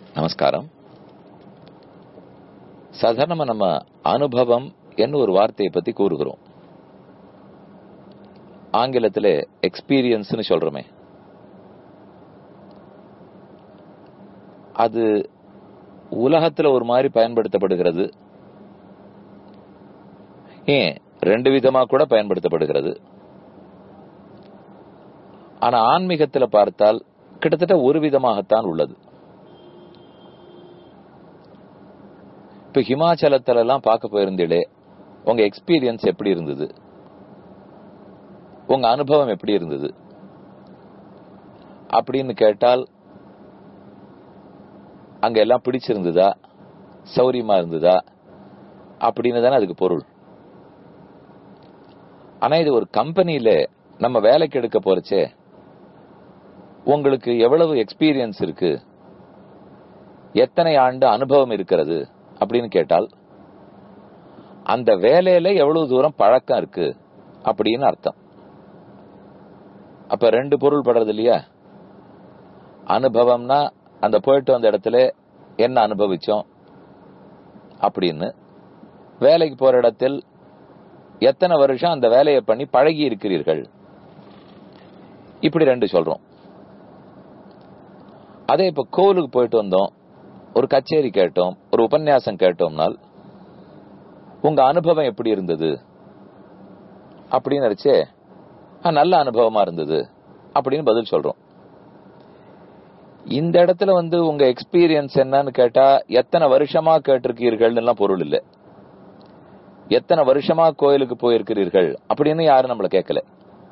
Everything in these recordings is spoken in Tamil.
நமஸ்காரம் சாதாரணமா நம்ம அனுபவம் என்ன ஒரு வார்த்தையை பத்தி கூறுகிறோம் ஆங்கிலத்துல எக்ஸ்பீரியன்ஸ்னு சொல்றோமே அது உலகத்துல ஒரு மாதிரி பயன்படுத்தப்படுகிறது ஏன் ரெண்டு விதமா கூட பயன்படுத்தப்படுகிறது ஆனா ஆன்மீகத்துல பார்த்தால் கிட்டத்தட்ட ஒரு விதமாகத்தான் உள்ளது இப்ப ஹிமாச்சலத்துல எல்லாம் பார்க்க போயிருந்தீங்களே உங்க எக்ஸ்பீரியன்ஸ் எப்படி இருந்தது உங்க அனுபவம் எப்படி இருந்தது அப்படின்னு கேட்டால் அங்க எல்லாம் பிடிச்சிருந்ததா சௌரியமா இருந்ததா அப்படின்னு தானே அதுக்கு பொருள் ஆனா இது ஒரு கம்பெனியில நம்ம வேலைக்கு எடுக்க போறச்சே உங்களுக்கு எவ்வளவு எக்ஸ்பீரியன்ஸ் இருக்கு எத்தனை ஆண்டு அனுபவம் இருக்கிறது அப்படின்னு கேட்டால் அந்த வேலையில எவ்வளவு தூரம் பழக்கம் இருக்கு அப்படின்னு அர்த்தம் அப்ப ரெண்டு பொருள் படுறது இல்லையா அனுபவம்னா அந்த போயிட்டு வந்த இடத்துல என்ன அனுபவிச்சோம் அப்படின்னு வேலைக்கு போற இடத்தில் எத்தனை வருஷம் அந்த வேலையை பண்ணி பழகி இருக்கிறீர்கள் இப்படி ரெண்டு சொல்றோம் அதே இப்ப கோவிலுக்கு போயிட்டு வந்தோம் ஒரு கச்சேரி கேட்டோம் ஒரு உபன்யாசம் கேட்டோம்னால் உங்க அனுபவம் எப்படி இருந்தது அப்படின்னு நினைச்சே நல்ல அனுபவமா இருந்தது அப்படின்னு பதில் சொல்றோம் இந்த இடத்துல வந்து உங்க எக்ஸ்பீரியன்ஸ் என்னன்னு கேட்டா எத்தனை வருஷமா கேட்டிருக்கீர்கள் பொருள் இல்லை எத்தனை வருஷமா கோயிலுக்கு போயிருக்கிறீர்கள் அப்படின்னு யாரும் நம்மள கேட்கல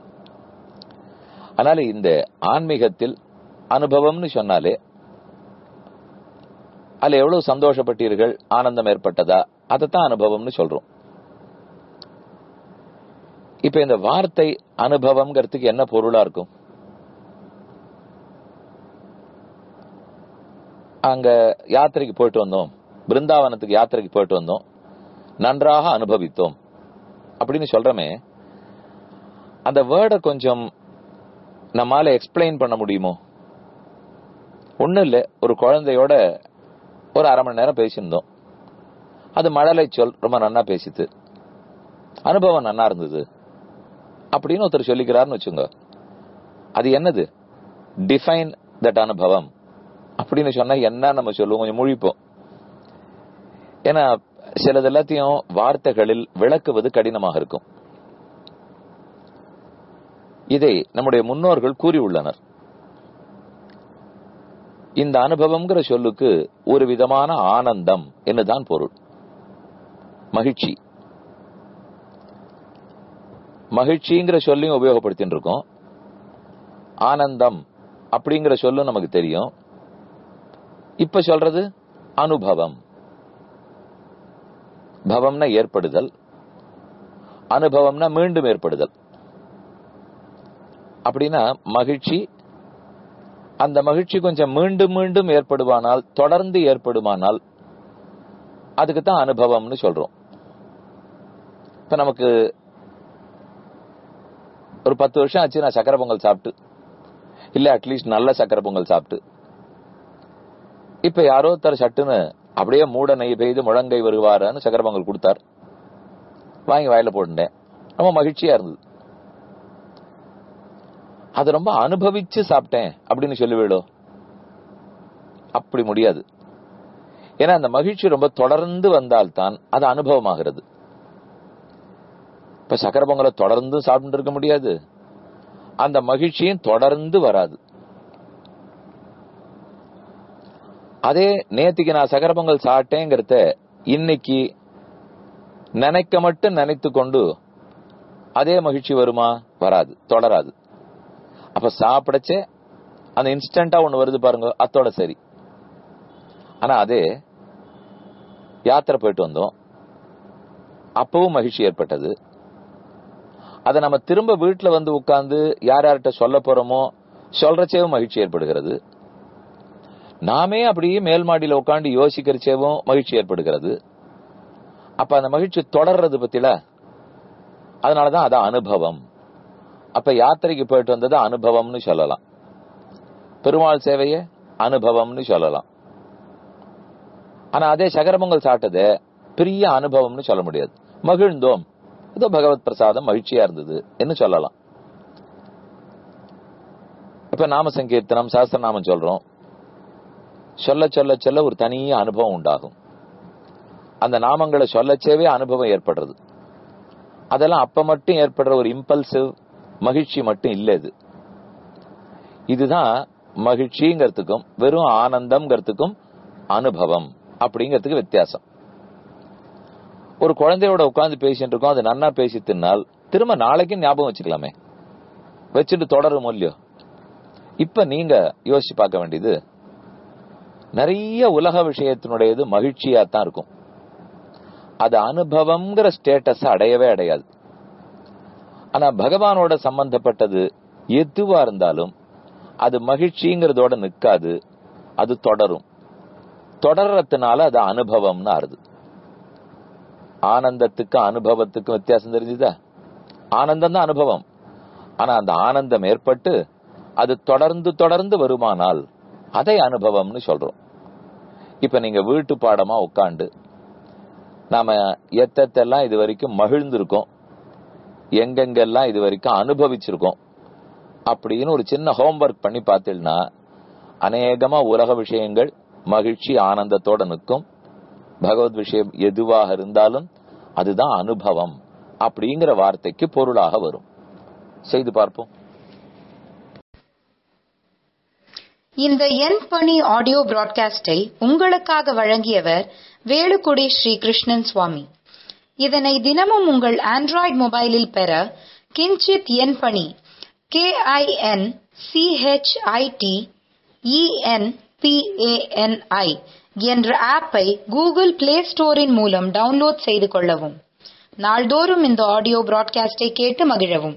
அதனால இந்த ஆன்மீகத்தில் அனுபவம்னு சொன்னாலே அதுல எவ்வளவு சந்தோஷப்பட்டீர்கள் ஆனந்தம் ஏற்பட்டதா அதைத்தான் அனுபவம்னு சொல்றோம் இப்ப இந்த வார்த்தை அனுபவம்ங்கிறதுக்கு என்ன பொருளா இருக்கும் அங்க யாத்திரைக்கு போயிட்டு வந்தோம் பிருந்தாவனத்துக்கு யாத்திரைக்கு போயிட்டு வந்தோம் நன்றாக அனுபவித்தோம் அப்படின்னு சொல்றமே அந்த வேர்டை கொஞ்சம் நம்மால எக்ஸ்பிளைன் பண்ண முடியுமோ ஒண்ணும் இல்ல ஒரு குழந்தையோட ஒரு அரை மணி நேரம் பேசியிருந்தோம் அது மழலை சொல் ரொம்ப நன்னா பேசித்து அனுபவம் நன்னா இருந்தது அப்படின்னு ஒருத்தர் சொல்லிக்கிறாருன்னு வச்சுங்க அது என்னது டிஃபைன் தட் அனுபவம் அப்படின்னு சொன்னா என்ன நம்ம சொல்லுவோம் கொஞ்சம் முழிப்போம் ஏன்னா சிலது எல்லாத்தையும் வார்த்தைகளில் விளக்குவது கடினமாக இருக்கும் இதை நம்முடைய முன்னோர்கள் கூறியுள்ளனர் இந்த அனுபவம்ங்கிற சொல்லுக்கு ஒரு விதமான ஆனந்தம் என்னதான் பொருள் மகிழ்ச்சி மகிழ்ச்சிங்கிற சொல்லையும் உபயோகப்படுத்தின்னு இருக்கோம் ஆனந்தம் அப்படிங்கிற சொல்லும் நமக்கு தெரியும் இப்ப சொல்றது அனுபவம் பவம்னா ஏற்படுதல் அனுபவம்னா மீண்டும் ஏற்படுதல் அப்படின்னா மகிழ்ச்சி அந்த மகிழ்ச்சி கொஞ்சம் மீண்டும் மீண்டும் ஏற்படுவானால் தொடர்ந்து ஏற்படுமானால் அதுக்கு தான் அனுபவம்னு சொல்றோம் இப்ப நமக்கு ஒரு பத்து வருஷம் ஆச்சு நான் சக்கரை பொங்கல் சாப்பிட்டு இல்ல அட்லீஸ்ட் நல்ல சக்கரை பொங்கல் சாப்பிட்டு இப்ப யாரோ தர சட்டுன்னு அப்படியே மூட நெய் பெய்து முழங்கை வருவாருன்னு சக்கரை பொங்கல் கொடுத்தார் வாங்கி வாயில போட்டுட்டேன் ரொம்ப மகிழ்ச்சியா இருந்தது அது ரொம்ப அனுபவிச்சு சாப்பிட்டேன் அப்படின்னு சொல்லுவேடோ அப்படி முடியாது ஏன்னா அந்த மகிழ்ச்சி ரொம்ப தொடர்ந்து வந்தால்தான் அது அனுபவமாகிறது இப்ப சக்கரை பொங்கலை தொடர்ந்து சாப்பிட்டு இருக்க முடியாது அந்த மகிழ்ச்சியும் தொடர்ந்து வராது அதே நேத்திக்கு நான் சக்கரை பொங்கல் சாப்பிட்டேங்கிறத இன்னைக்கு நினைக்க மட்டும் நினைத்து கொண்டு அதே மகிழ்ச்சி வருமா வராது தொடராது அப்ப சாப்பிடச்சே அந்த இன்ஸ்டன்டா ஒண்ணு வருது பாருங்க அத்தோட சரி ஆனா அதே யாத்திரை போயிட்டு வந்தோம் அப்பவும் மகிழ்ச்சி ஏற்பட்டது அதை நம்ம திரும்ப வீட்டுல வந்து உட்கார்ந்து யார் யார்கிட்ட சொல்ல போறோமோ சொல்றச்சேவும் மகிழ்ச்சி ஏற்படுகிறது நாமே அப்படியே மேல் மாடியில உட்காந்து யோசிக்கிறச்சேவும் மகிழ்ச்சி ஏற்படுகிறது அப்ப அந்த மகிழ்ச்சி தொடர்றது பத்தில அதனாலதான் அதான் அனுபவம் அப்ப யாத்திரைக்கு போயிட்டு வந்தது அனுபவம்னு சொல்லலாம் பெருமாள் சேவைய அனுபவம்னு சொல்லலாம் ஆனா அதே சகரமங்கள் சாப்பிட்டது பெரிய அனுபவம்னு சொல்ல முடியாது மகிழ்ந்தோம் ஏதோ பகவத் பிரசாதம் மகிழ்ச்சியா இருந்தது என்று சொல்லலாம் இப்ப நாம சங்கீர்த்தனம் சாஸ்திரநாமம் சொல்றோம் சொல்ல சொல்ல சொல்ல ஒரு தனி அனுபவம் உண்டாகும் அந்த நாமங்களை சொல்லச்சேவே அனுபவம் ஏற்படுறது அதெல்லாம் அப்ப மட்டும் ஏற்படுற ஒரு இம்பல்சிவ் மகிழ்ச்சி மட்டும் இல்ல இது இதுதான் மகிழ்ச்சிங்கிறதுக்கும் வெறும் ஆனந்தம்ங்கிறதுக்கும் அனுபவம் அப்படிங்கிறதுக்கு வித்தியாசம் ஒரு குழந்தையோட உட்கார்ந்து பேசிட்டு இருக்கோம் அது நன்னா பேசி தின்னால் திரும்ப நாளைக்கு ஞாபகம் வச்சுக்கலாமே வச்சுட்டு தொடரும் இல்லையோ இப்ப நீங்க யோசிச்சு பார்க்க வேண்டியது நிறைய உலக விஷயத்தினுடையது மகிழ்ச்சியா தான் இருக்கும் அது அனுபவம்ங்கிற ஸ்டேட்டஸ் அடையவே அடையாது ஆனா பகவானோட சம்பந்தப்பட்டது எதுவா இருந்தாலும் அது மகிழ்ச்சிங்கிறதோட நிக்காது அது தொடரும் தொடர்றதுனால அது அனுபவம்னு ஆறுது ஆனந்தத்துக்கும் அனுபவத்துக்கும் வித்தியாசம் தெரிஞ்சுதா ஆனந்தம் தான் அனுபவம் ஆனா அந்த ஆனந்தம் ஏற்பட்டு அது தொடர்ந்து தொடர்ந்து வருமானால் அதை அனுபவம்னு சொல்றோம் இப்ப நீங்க வீட்டு பாடமா உட்காண்டு நாம எத்தெல்லாம் இது வரைக்கும் மகிழ்ந்திருக்கோம் எங்கெங்கெல்லாம் இது வரைக்கும் அனுபவிச்சிருக்கோம் அப்படின்னு ஒரு சின்ன ஹோம்ஒர்க் பண்ணி பார்த்தீங்கன்னா அநேகமா உலக விஷயங்கள் மகிழ்ச்சி ஆனந்தத்தோட நிற்கும் பகவத் விஷயம் எதுவாக இருந்தாலும் அதுதான் அனுபவம் அப்படிங்கிற வார்த்தைக்கு பொருளாக வரும் செய்து பார்ப்போம் இந்த என் பணி ஆடியோ பிராட்காஸ்டை உங்களுக்காக வழங்கியவர் வேலுக்குடி ஸ்ரீ கிருஷ்ணன் சுவாமி இதனை தினமும் உங்கள் ஆண்ட்ராய்டு மொபைலில் பெற கிஞ்சித் என் பணி கே ஐ என் சிஹெச்ஐடி இஎன்பிஏஎன்ஐ என்ற ஆப்பை கூகுள் பிளே ஸ்டோரின் மூலம் டவுன்லோட் செய்து கொள்ளவும் நாள்தோறும் இந்த ஆடியோ பிராட்காஸ்டை கேட்டு மகிழவும்